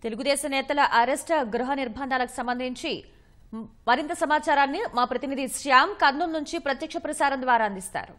తెలుగుదేశం నేతల అరెస్ట్ గృహ నిర్బంధాలకు సంబంధించి మ్, మరింత సమాచారాన్ని మా ప్రతినిధి శ్యామ్ కర్నూలు నుంచి ప్రత్యక్ష ప్రసారం ద్వారా అందిస్తారు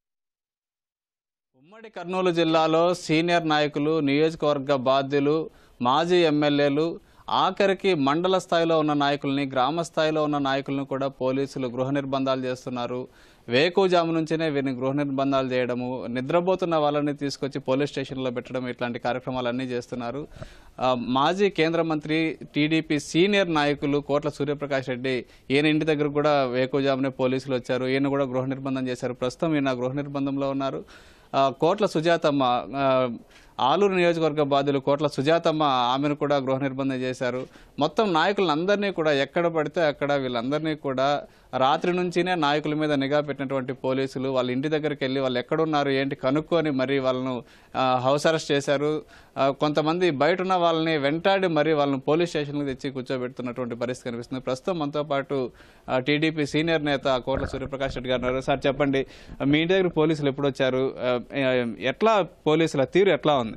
ఉమ్మడి కర్నూలు జిల్లాలో సీనియర్ నాయకులు నియోజకవర్గ బాధ్యులు మాజీ ఎమ్మెల్యేలు ఆఖరికి మండల స్థాయిలో ఉన్న నాయకుల్ని గ్రామ స్థాయిలో ఉన్న నాయకులను కూడా పోలీసులు గృహ నిర్బంధాలు చేస్తున్నారు వేకుజాము నుంచినే వీరిని గృహ నిర్బంధాలు చేయడము నిద్రపోతున్న వాళ్ళని తీసుకొచ్చి పోలీస్ స్టేషన్లో పెట్టడం ఇట్లాంటి కార్యక్రమాలన్నీ చేస్తున్నారు ఆ, మాజీ కేంద్ర మంత్రి టీడీపీ సీనియర్ నాయకులు కోట్ల సూర్యప్రకాష్ రెడ్డి ఈయన ఇంటి దగ్గర కూడా వేకుజామునే పోలీసులు వచ్చారు ఈయన కూడా గృహ నిర్బంధం చేశారు ప్రస్తుతం ఈయన గృహ నిర్బంధంలో ఉన్నారు ఆ, కోట్ల సుజాతమ్మ ఆ, ఆలూరు నియోజకవర్గ బాధ్యులు కోట్ల సుజాతమ్మ ఆమెను కూడా గృహ నిర్బంధం చేశారు మొత్తం నాయకులందరినీ కూడా ఎక్కడ పడితే అక్కడ వీళ్ళందరినీ కూడా రాత్రి నుంచినే నాయకుల మీద నిఘా పెట్టినటువంటి పోలీసులు వాళ్ళ ఇంటి దగ్గరికి వెళ్ళి వాళ్ళు ఎక్కడున్నారు ఏంటి కనుక్కొని మరి వాళ్ళను ఆ, హౌస్ అరెస్ట్ చేశారు ఆ, కొంతమంది బయట ఉన్న వాళ్ళని వెంటాడి మరి వాళ్ళని పోలీస్ స్టేషన్కి తెచ్చి కూర్చోబెడుతున్నటువంటి పరిస్థితి కనిపిస్తుంది ప్రస్తుతం మనతో పాటు ఆ, టీడీపీ సీనియర్ నేత కోట్ల సూర్యప్రకాష్ రెడ్డి గారు ఉన్నారు సార్ చెప్పండి మీ ఇంటి దగ్గర పోలీసులు ఎప్పుడు వచ్చారు ఆ, ఎట్లా పోలీసుల తీరు ఎట్లా ఉంది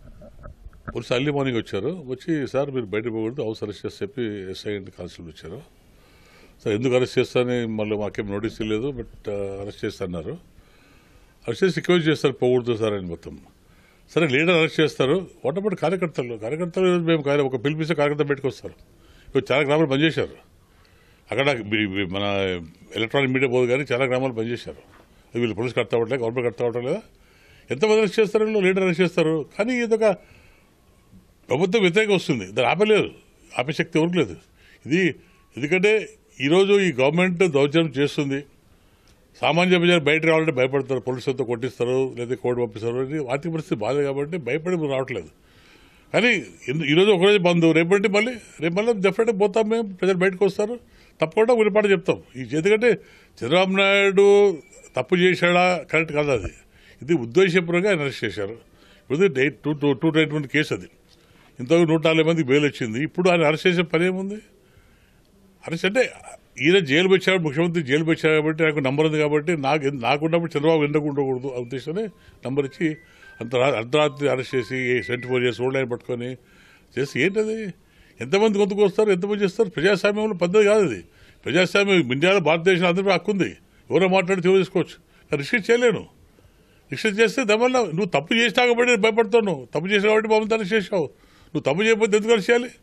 పోలీసు అర్లీ మార్నింగ్ వచ్చారు వచ్చి సార్ మీరు బయటకు పోకూడదు హౌస్ అరెస్ట్ చేసి చెప్పి ఎస్ఐ అండ్ కానిస్టేబుల్ వచ్చారు సార్ ఎందుకు అరెస్ట్ చేస్తారని మళ్ళీ మాకేం నోటీస్ లేదు బట్ అరెస్ట్ చేస్తున్నారు అరెస్ట్ చేసి రిక్వెస్ట్ చేస్తారు పోకూడదు సార్ అని మొత్తం సరే లీడర్ అరెస్ట్ చేస్తారు వాట్ అబౌట్ కార్యకర్తలు కార్యకర్తలు మేము కార్య- ఒక పిలిపిస్తే కార్యకర్త పెట్టుకొస్తారు ఇప్పుడు చాలా గ్రామాలు పనిచేశారు అక్కడ మీ- మీ- మన ఎలక్ట్రానిక్ మీడియా పోదు కానీ చాలా గ్రామాలు పనిచేశారు అది వీళ్ళు పోలీస్ కడతా ఉండలేదు గవర్నమెంట్ కడతా ఉండలేదు ఎంతమంది అరెస్ట్ చేస్తారు వీళ్ళు లీడర్ అరెస్ట్ చేస్తారు కానీ ఇదొక ప్రభుత్వం వ్యతిరేకం వస్తుంది దాన్ని ఆపలేదు ఆపే శక్తి ఎవరికి లేదు ఇది ఎందుకంటే ఈరోజు ఈ గవర్నమెంట్ దౌర్జన్యం చేస్తుంది సామాన్య ప్రజలు బయట రావాలంటే భయపడతారు పోలీసులతో కొట్టిస్తారు లేదా కోర్టు పంపిస్తారు ఇది ఆర్థిక పరిస్థితి బాధ కాబట్టి భయపడి మీరు రావట్లేదు కానీ ఎందు- ఈరోజు ఒకరోజు బంద్ రేపటి మళ్ళీ రేపు మళ్ళీ డెఫినెట్గా పోతాం మేము ప్రజలు బయటకు వస్తారు తప్పకుండా ఉరిపాటు చెప్తాం ఈ ఎందుకంటే చంద్రబాబు నాయుడు తప్పు చేశాడా కరెక్ట్ కాదు అది ఇది ఉద్దేశపూర్వకంగా ఆయన అరెస్ట్ చేశారు ఇప్పుడు date two two two nine one case అది ఇంతవరకు నూట నలభై మందికి బెయిల్ వచ్చింది ఇప్పుడు ఆయన అరెస్ట్ చేసే పని ఏముంది అరెస్ట్ అంటే ఈయన జైలు వచ్చాడు ముఖ్యమంత్రి జైలు వచ్చాడు కాబట్టి నాకు నంబర్ ఉంది కాబట్టి నాకు నాకున్నప్పుడు చంద్రబాబు ఎందుకు ఉండకూడదు ఆ ఉద్దేశంలో నంబర్ ఇచ్చి అంత రా- అర్ధరాత్రి అరెస్ట్ చేసి twenty four years old line పట్టుకొని చేసి ఏంటది ఎంతమంది గొంతుకు వస్తారు ఎంతమంది చేస్తారు ప్రజాస్వామ్యంలో పద్ధతి కాదు అది ప్రజాస్వామ్యం ఇండియాలో భారతదేశంలో అందరూ హక్కు ఉంది ఎవరో మాట్లాడి తీవ్ర తీసుకోవచ్చు కానీ రిస్ట్రిక్ట్ చేయలేను రిస్ట్రిక్ట్ చేస్తే దానివల్ల నువ్వు తప్పు చేసినా కాబట్టి నేను భయపడతావు నువ్వు తప్పు చేసినా కాబట్టి మమ్మల్ని అరెస్ట్ చేసావు నువ్వు తప్పు చేయకపోతే ఎందుకు అరెస్ట్ చేయాలి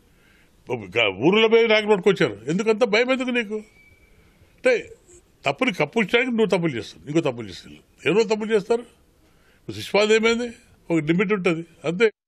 ఊర్లో పోయి నాకు పట్టుకొచ్చారు ఎందుకంత భయం ఎందుకు నీకు అంటే తప్పుని కప్పించడానికి నువ్వు తప్పులు చేస్తావు ఇంకో తప్పులు చేస్తావు ఎవరో తప్పులు చేస్తారు శిష్పాద ఏమైంది ఒక లిమిట్ ఉంటుంది అంతే